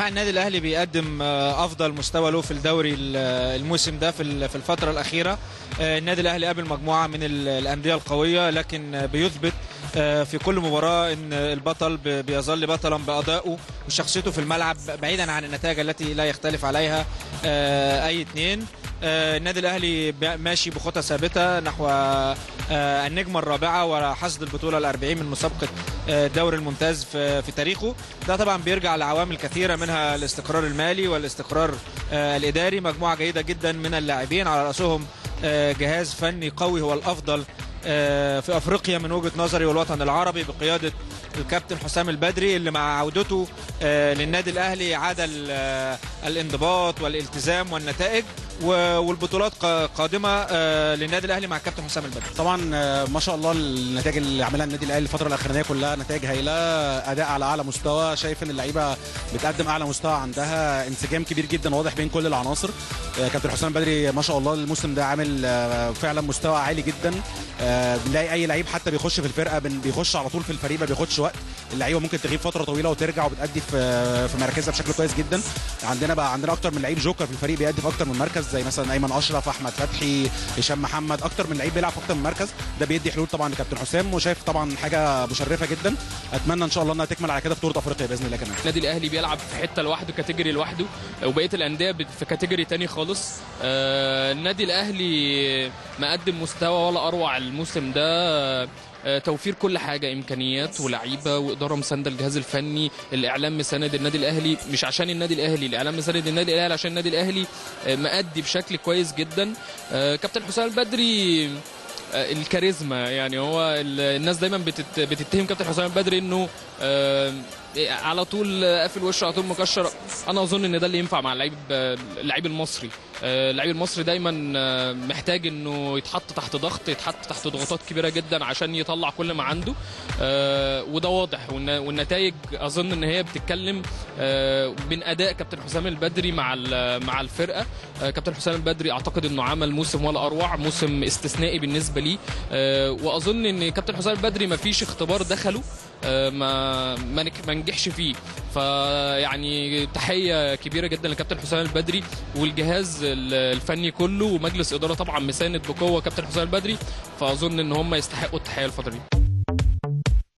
لا النادي الاهلي بيقدم آه، افضل مستوى له في الدوري ال- الموسم ده في ال- في الفتره الاخيره آه، النادي الاهلي قابل مجموعه من ال- الانديه القويه لكن آه، بيثبت آه، في كل مباراه ان البطل ب- بيظل بطلا بادائه وشخصيته في الملعب بعيدا عن النتائج التي لا يختلف عليها آه، اي اثنين آه، النادي الاهلي ب- ماشي بخطى ثابته نحو آه، النجمه الرابعه وحصد البطوله الأربعين من مسابقه آه، الدوري الممتاز في في تاريخه ده طبعا بيرجع لعوامل كثيره منها الاستقرار المالي والاستقرار آه، الاداري مجموعه جيده جدا من اللاعبين على راسهم آه، جهاز فني قوي هو الافضل آه، في افريقيا من وجهه نظري والوطن العربي بقياده الكابتن حسام البدري اللي مع عودته آه، للنادي الاهلي عاد ال- آه، الانضباط والالتزام والنتائج و- والبطولات قا- قادمه آه، للنادي الاهلي مع الكابتن حسام البدري طبعا آه، ما شاء الله النتائج اللي عملها النادي الاهلي الفتره الاخرانيه كلها نتائج هايله اداء على اعلى مستوى شايف ان اللعيبه بتقدم اعلى مستوى عندها انسجام كبير جدا واضح بين كل العناصر آه، كابتن حسام بدري ما شاء الله الموسم ده عامل آه، فعلا مستوى عالي جدا آه، بنلاقي اي لعيب حتى بيخش في الفرقه بن- بيخش على طول في الفريق ما بياخدش وقت اللعيبه ممكن تغيب فتره طويله وترجع وبتادي في في مراكزها بشكل كويس جدا عندنا بقى عندنا اكتر من لعيب جوكر في الفريق بيأدي في اكتر من مركز زي مثلا ايمن اشرف احمد فتحي هشام محمد اكتر من لعيب بيلعب في اكتر من مركز ده بيدي حلول طبعا لكابتن حسام وشايف طبعا حاجه مشرفه جدا اتمنى ان شاء الله انها تكمل على كده في بطوله افريقيا باذن الله كمان النادي الاهلي بيلعب في حته لوحده كاتيجوري لوحده وبقيه الانديه بت- في كاتيجوري تاني خالص آه، النادي الاهلي مقدم مستوى ولا اروع الموسم ده آه، توفير كل حاجه امكانيات ولعيبه واداره مسانده الجهاز الفني الاعلام مساند النادي الاهلي مش عشان النادي الاهلي الاعلام مساند النادي الاهلي عشان النادي الاهلي آه، مأدي بشكل كويس جدا آه، كابتن حسام البدري آه، الكاريزما يعني هو ال- الناس دايما بتت بتتهم كابتن حسام البدري انه آه، على طول قافل وشه على طول مكشر انا اظن ان ده اللي ينفع مع اللعيب اللعيب المصري آه، اللعيب المصري دايما آه، محتاج انه يتحط تحت ضغط يتحط تحت ضغوطات كبيره جدا عشان يطلع كل ما عنده آه، وده واضح والن- والنتائج اظن ان هي بتتكلم آه، من اداء كابتن حسام البدري مع ال- مع الفرقه آه، كابتن حسام البدري اعتقد انه عمل موسم ولا اروع موسم استثنائي بالنسبه لي آه، واظن ان كابتن حسام البدري ما فيش اختبار دخله آه، ما ما نك- ما نجحش فيه فيعني تحيه كبيره جدا لكابتن حسام البدري والجهاز ال- الفني كله ومجلس اداره طبعا مساند بقوه كابتن حسام البدري فاظن ان هم يستحقوا التحيه الفتره دي